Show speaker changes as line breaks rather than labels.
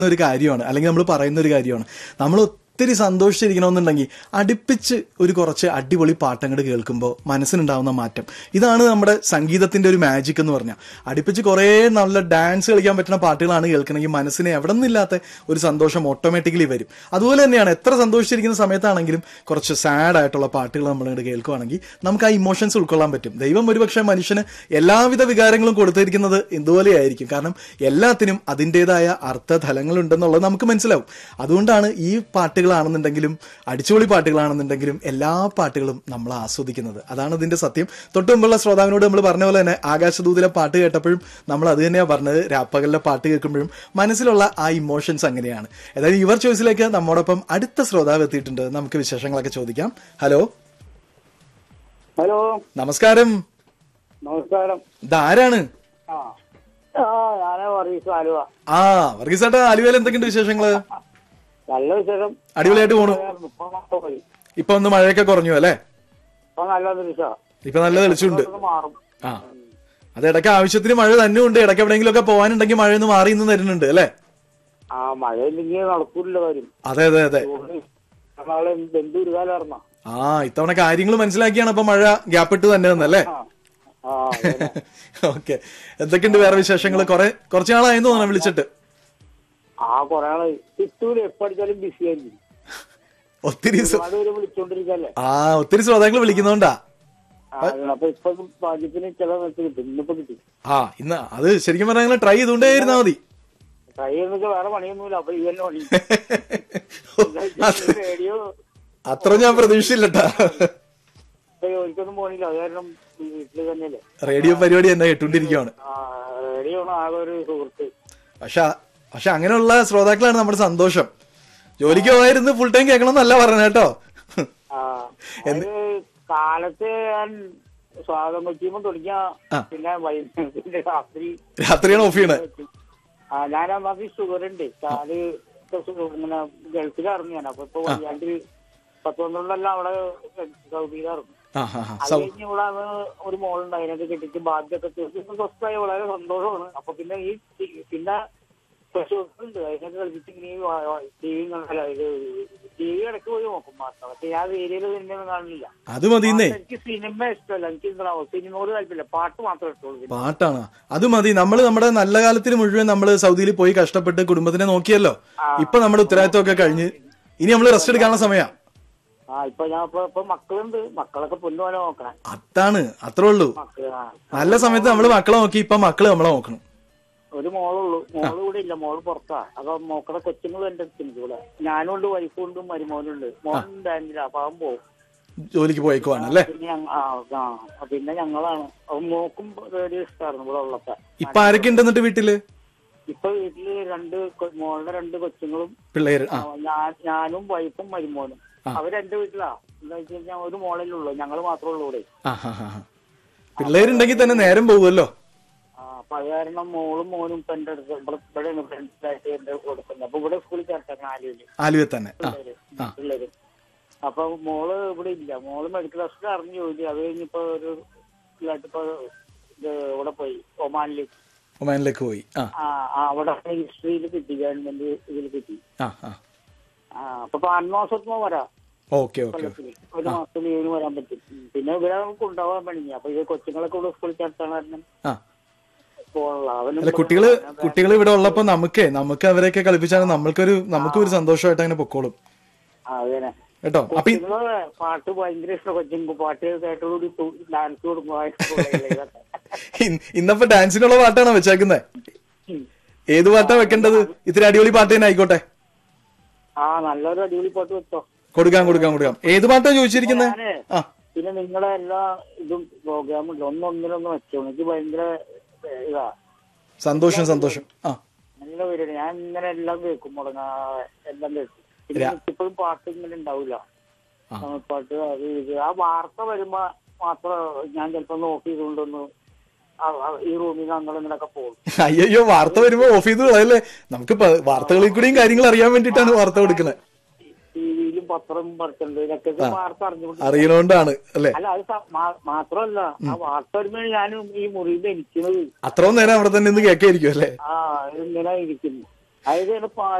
ഒരു കാര്യമാണ് അല്ലെങ്കിൽ നമ്മൾ പറയുന്ന ഒരു കാര്യമാണ് നമ്മൾ ഒത്തിരി സന്തോഷിച്ചിരിക്കണമെന്നുണ്ടെങ്കിൽ അടുപ്പിച്ച് ഒരു കുറച്ച് അടിപൊളി പാട്ടങ്ങട് കേൾക്കുമ്പോൾ മനസ്സിനുണ്ടാവുന്ന മാറ്റം ഇതാണ് നമ്മുടെ സംഗീതത്തിന്റെ ഒരു മാജിക് എന്ന് പറഞ്ഞാൽ അടുപ്പിച്ച് കുറേ നല്ല ഡാൻസ് കളിക്കാൻ പറ്റുന്ന പാട്ടുകളാണ് കേൾക്കണമെങ്കിൽ മനസ്സിന് എവിടെ നിന്നില്ലാത്ത ഒരു സന്തോഷം ഓട്ടോമാറ്റിക്കലി വരും അതുപോലെ തന്നെയാണ് എത്ര സന്തോഷിച്ചിരിക്കുന്ന സമയത്താണെങ്കിലും കുറച്ച് സാഡ് ആയിട്ടുള്ള പാട്ടുകൾ നമ്മളിങ്ങോട്ട് കേൾക്കുവാണെങ്കിൽ നമുക്ക് ആ ഇമോഷൻസ് ഉൾക്കൊള്ളാൻ പറ്റും ദൈവം ഒരുപക്ഷെ മനുഷ്യന് എല്ലാവിധ വികാരങ്ങളും കൊടുത്തിരിക്കുന്നത് ഇതുപോലെയായിരിക്കും കാരണം എല്ലാത്തിനും അതിൻ്റെതായ അർത്ഥതലങ്ങൾ ഉണ്ടെന്നുള്ളത് നമുക്ക് മനസ്സിലാവും അതുകൊണ്ടാണ് ഈ പാട്ടുകളാണെന്നുണ്ടെങ്കിലും അടിച്ചുപൊളി പാട്ടുകളാണെന്നുണ്ടെങ്കിലും എല്ലാ പാട്ടുകളും നമ്മൾ ആസ്വദിക്കുന്നത് അതാണ് ഇതിന്റെ സത്യം തൊട്ട് മുമ്പുള്ള ശ്രോതാവിനോട് നമ്മൾ പറഞ്ഞ പോലെ തന്നെ ആകാശദൂതിലെ പാട്ട് കേട്ടപ്പോഴും നമ്മൾ അത് തന്നെയാണ് പറഞ്ഞത് രാപ്പകലിലെ പാട്ട് കേൾക്കുമ്പോഴും മനസ്സിലുള്ള ആ ഇമോഷൻസ് അങ്ങനെയാണ് ഏതായാലും യുവർ ചോയ്സിലേക്ക് നമ്മോടൊപ്പം അടുത്ത ശ്രോതാവ് എത്തിയിട്ടുണ്ട് നമുക്ക് വിശേഷങ്ങളൊക്കെ ചോദിക്കാം ഹലോ
ഹലോ
നമസ്കാരം
നമസ്കാരം
ഇതാരാണ്
ആ ആ ഞാനാ വർഗീസ് ആലുവ
ആ വർഗീസേട്ടാ ആലുവയിൽ എന്തൊക്കെയുണ്ട് വിശേഷങ്ങള്
നല്ല വിശേഷം
അടിപൊളിയായിട്ട് പോണു
ഇപ്പൊ മാസം മതി.
ഇപ്പൊ ഒന്ന് മഴയൊക്കെ കുറഞ്ഞു അല്ലേ
ഇപ്പൊ നല്ല അന്തരീക്ഷ
ഇപ്പൊ നല്ല തെളിച്ചുണ്ട്
മാറും
ആ അത് ഇടയ്ക്ക് ആവശ്യത്തിന് മഴ തന്നെ ഉണ്ട് ഇടയ്ക്ക് എവിടെയെങ്കിലും ഒക്കെ പോകാനുണ്ടെങ്കിൽ മഴ ഒന്ന് മാറി നിന്ന് തരുന്നുണ്ട് അല്ലേ
ആ മഴ ഇല്ലെങ്കിൽ നടക്കൂല കാര്യം
അതെ അതെ അതെ
നാളെ ബന്ധു ഒരു കാലം ഇറങ്ങ
ആ ഇത്തവണ കാര്യങ്ങൾ മനസ്സിലാക്കിയാണ് അപ്പൊ മഴ ഗ്യാപ്പ് ഇട്ട് തന്നെ വന്നല്ലേ
ആ ആ അതന്നെ.
ഓക്കെ എന്തൊക്കെയുണ്ട് വേറെ വിശേഷങ്ങൾ കുറെ കുറച്ച് നാളായിരുന്നു തോന്നണം വിളിച്ചിട്ട്
ആ കൊറേ ആള് കിട്ടൂല എപ്പോ അടിച്ചാലും ബിസി ആയിരിക്കും
ഒത്തിരി ശ്ര-
ഒരുപാട് പേര് വിളിച്ചോണ്ടിരിക്കല്ലേ
ആ ഒത്തിരി ശ്രോതാക്കൾ വിളിക്കുന്നോണ്ടാ
ആ, അപ്പൊ ഇപ്പൊ ഭാഗ്യത്തിന് ചില സമയത്ത് കിട്ടും ഇന്നിപ്പോ കിട്ടി
ആ ഇന്ന് അത് ശരിക്കും പറഞ്ഞാൽ ട്രൈ ചെയ്തുകൊണ്ടേ ഇരുന്നാ മതി
ട്രൈ ചെയ്യുന്നത് വേറെ പണിയൊന്നുമില്ല അപ്പൊ ഈ തന്നെ പണി
അത്
റേഡിയോ
അത്ര ഞാൻ പ്രതീക്ഷിച്ചില്ലട്ടാ
ഒരിക്കൊന്നും പോണില്ല അത് കാരണം വീട്ടില് തന്നെയല്ലേ
റേഡിയോ പരിപാടി തന്നെ കേട്ടുകൊണ്ടിരിക്കുവാണ്
ആ റേഡിയോ ആണ് ആകെ ഒരു സുഹൃത്ത്
പക്ഷെ പക്ഷെ അങ്ങനെയുള്ള ശ്രോതാക്കളാണ് നമ്മുടെ സന്തോഷം ജോലിക്ക് പോയിരുന്ന് ഫുൾ ടൈം കേൾക്കണം എന്നല്ല പറഞ്ഞ കേട്ടോ
ആ അത് കാലത്ത് ഞാൻ സ്വാഗതം വയ്ക്കുമ്പോ തുടങ്ങിയ
ആ.
പിന്നെ വൈകുന്നേരത്തിന്റെ രാത്രി
രാത്രിയാണ് ഓഫ് ചെയ്യണേ
ആ ഞാൻ അമ്മക്ക് ഷുഗർ ഉണ്ട് കാല് ഇപ്പൊ സു- ഇങ്ങനെ ഗൾഫിലിറങ്ങി ഞാൻ അപ്പൊ ഇപ്പൊ വയ്യാണ്ട് പത്ത് പന്ത്രണ്ടെല്ലാം അവിടെ സൗദിയിലിറങ്ങി
ആ ആ ആ.
അത്
സൗ-
കഴിഞ്ഞ് ഇവിടെ വന്ന് ഒരു മോളുണ്ട് അതിനൊക്കെ കെട്ടിച്ച് ബാധ്യത തീർച്ചയായിട്ടും സ്വസ്ഥമായി വളരെ സന്തോഷമാണ് അപ്പൊ പിന്നെ ഈ ടി- പിന്നെ ഉണ്ട് അതിനൊക്കെ കളിച്ചിട്ട് ഇങ്ങനെ ടി വി ടി വി ഇടയ്ക്ക് പോയി നോക്കും മാത്രം പക്ഷെ ഞാൻ ഏരിയയിൽ തന്നെ ഒന്നും കാണില്ല
അത് മതിന്നേ
എനിക്ക് സിനിമ ഇഷ്ടമല്ല എനിക്ക് എന്താണോ സിനിമയോട് താല്പര്യമില്ല പാട്ട് മാത്രമേ ഇഷ്ടമുള്ളൂ
പാട്ടാണ് അത് മതി നമ്മൾ നമ്മുടെ നല്ല കാലത്തിന് മുഴുവൻ നമ്മൾ സൗദിയിൽ പോയി കഷ്ടപ്പെട്ട് കുടുംബത്തിനെ നോക്കിയല്ലോ ഇപ്പൊ നമ്മുടെ ഉത്തരവാദിത്വം ഒക്കെ കഴിഞ്ഞ് ഇനി നമ്മൾ റെസ്റ്റ് എടുക്കാനുള്ള സമയാ
ആ ഇപ്പൊ ഞാൻ ഇപ്പൊ ഇപ്പൊ മക്കളുണ്ട് മക്കളൊക്കെ പൊന്നുപോലെ നോക്കണം
അതാണ് അത്രേ ഉള്ളൂ
മക്കള് ആ.
നല്ല സമയത്ത് നമ്മൾ മക്കളെ നോക്കി ഇപ്പൊ മക്കള് നമ്മളെ നോക്കണം
ഒരു മോളുള്ളൂ മോള് ഇവിടെ ഇല്ല മോള് പുറത്താ അപ്പൊ മോക്കടെ കൊച്ചുങ്ങൾ എന്റെ അടുത്തുണ്ട് ഇവിടെ ഞാനും ഉണ്ട് വൈഫും ഉണ്ട് മരുമോനുണ്ട് മോൻ ഉണ്ടായിരുന്നില്ല അപ്പൊ അവൻ പോകും
ജോലിക്ക് പോയേക്കുവാണ് അല്ലേ
പിന്നെ ഞങ്ങ- ആ ആ പിന്നെ ഞങ്ങളാണ് അപ്പൊ മോക്കും റേഡിയോ ഇഷ്ടമായിരുന്നു ഇവിടെ ഉള്ളപ്പോ
ഇപ്പൊ ആരൊക്കെ ഉണ്ട് എന്നിട്ട് വീട്ടില്
ഇപ്പൊ വീട്ടില് രണ്ട് കൊ- മോളുടെ രണ്ട് കൊച്ചുങ്ങളും
പിള്ളേര് ആ
ആ, ഞാൻ ഞാനും വൈഫും മരുമോനും അവര് എന്റെ വീട്ടിലാ എന്താ വെച്ച് കഴിഞ്ഞാൽ ഒരു മോളല്ലേ ഉള്ളൂ ഞങ്ങള് മാത്രമേ ഉള്ളൂ ഇവിടെ
ആ ആ ആ, ആ. പിള്ളേരുണ്ടെങ്കിൽ തന്നെ നേരം പോകുമല്ലോ
ആ അപ്പൊ അത് കാരണം മോളും മോനും ഇപ്പൊ എന്റെ അടുത്ത് ഇവിടെ ഇവിടെയാണ് ഫ്രണ്ട്സായിട്ട് എന്റെ കൊടുക്കുന്നത് അപ്പൊ ഇവിടെ സ്കൂളിൽ ചേർത്തേക്കണം ആലുവില്
ആലുവെ തന്നെ ആ
പിള്ളേര്
ആ.
പിള്ളേര് അപ്പൊ മോള് ഇവിടെ ഇല്ല മോള് മെഡിക്കൽ ഹോസ്പിറ്റൽ അറിഞ്ഞു ജോലി അത് കഴിഞ്ഞിപ്പോ ഒരു ഇല്ലാട്ടിപ്പോ ഇത് ഇവിടെ പോയി ഒമാനില്
ഒമാനിലേക്ക് പോയി ആ
ആ ആ, അവിടെ ഹിസ്റ്ററിയിൽ കിട്ടി ഗവൺമെന്റ് ഇതിൽ കിട്ടി
ആ ആ
ആ അപ്പൊ പാൻ മാസത്തുമ്പോ വരാം
ഓക്കെ ഓക്കെ
കൊല്ലത്തില് ഒരു മാസത്തിൽ ലീവിന് വരാൻ പറ്റും ഉം. പിന്നെ ഇവിടെ കൊണ്ടുപോകാൻ പണിഞ്ഞു അപ്പൊ ഇത് കൊച്ചുങ്ങളൊക്കെ ഇവിടെ സ്കൂളിൽ ചേർത്താൻ കാരണം
ആ
പോകാനുള്ള അവനും
അല്ല കുട്ടികള് കുട്ടികൾ ഇവിടെ ഉള്ളപ്പോ നമുക്കേ നമുക്ക് അവരെയൊക്കെ കളിപ്പിച്ചാൽ നമ്മൾക്കൊരു നമുക്കും ഒരു സന്തോഷമായിട്ട് അങ്ങനെ പൊക്കോളും
ആ, അതന്നെ
കേട്ടോ അപ്പൊ ഈ-
കൊച്ചുങ്ങള് പാട്ട് ഭയങ്കര ഇഷ്ടം കൊച്ചുങ്ങൾക്ക് പാട്ട് കേട്ടോടുകൂടി ഡാൻസ് കൊടുക്കുമ്പോൾ
ഇന്ന് ഇന്നപ്പോ ഡാൻസിനുള്ള പാട്ടാണോ വെച്ചേക്കുന്നത് ഏത് പാട്ടാ വെക്കേണ്ടത് ഇത്തിരി അടിപൊളി പാട്ട് തന്നെ ആയിക്കോട്ടെ
ആ നല്ലൊരു അടിപൊളി പാട്ട് വെച്ചോ
കൊടുക്കാം കൊടുക്കാം കൊടുക്കാം ഏത് പാട്ടാ ചോദിച്ചിരിക്കുന്നത്
ഞാനേ
ആ
പിന്നെ നിങ്ങളെ എല്ലാ ഇതും പ്രോഗ്രാമും ഉണ്ട് ഒന്നൊന്നിനൊന്ന് വെച്ചോ എനിക്ക് ഭയങ്കര ഏ, ഇതാ
സന്തോഷം സന്തോഷം ആ
നല്ല പരിപാടി ഞാൻ ഇങ്ങനെ എല്ലാം കേൾക്കും മുടങ്ങാ എല്ലാം കേൾക്കും പിന്നെ ഇപ്പോഴും പാട്ട് ഇങ്ങനെ ഉണ്ടാവില്ല
ആ.
പാട്ട് അത് ഇത് ആ വാർത്ത വരുമ്പോ മാത്രം ഞാൻ ചിലപ്പോ നോക്കി ചെയ്തുകൊണ്ടൊന്ന് ആ- ആ ഈ റൂമിൽ നിന്ന് അങ്ങനെ ഇങ്ങനെയൊക്കെ പോകും
അയ്യോ വാർത്ത വരുമ്പോ ഓഫ് ചെയ്ത് കളയല്ലേ നമുക്ക് പ- വാർത്തകളിൽ കൂടിയും കാര്യങ്ങൾ അറിയാൻ വേണ്ടിയിട്ടാണ് വാർത്ത കൊടുക്കുന്നത്
ടി വിയിലും പത്രം പറിച്ചുണ്ട് ഇതൊക്കെ വാർത്ത അറിഞ്ഞുകൊണ്ട്
അറിയണോണ്ടാണ് അല്ലെ
അല്ല അത് സ- മാ- മാത്രമല്ല ആ വാർത്ത വരുമ്പോൾ ഞാനും ഈ മുറിയിൽ ഇരിക്കുന്നത്
അത്രയും നേരം അവിടെ തന്നെ ഇന്ന് കേൾക്കായിരിക്കും അല്ലേ
ആ ഇങ്ങനെ ഇരിക്കുന്നു അതായത്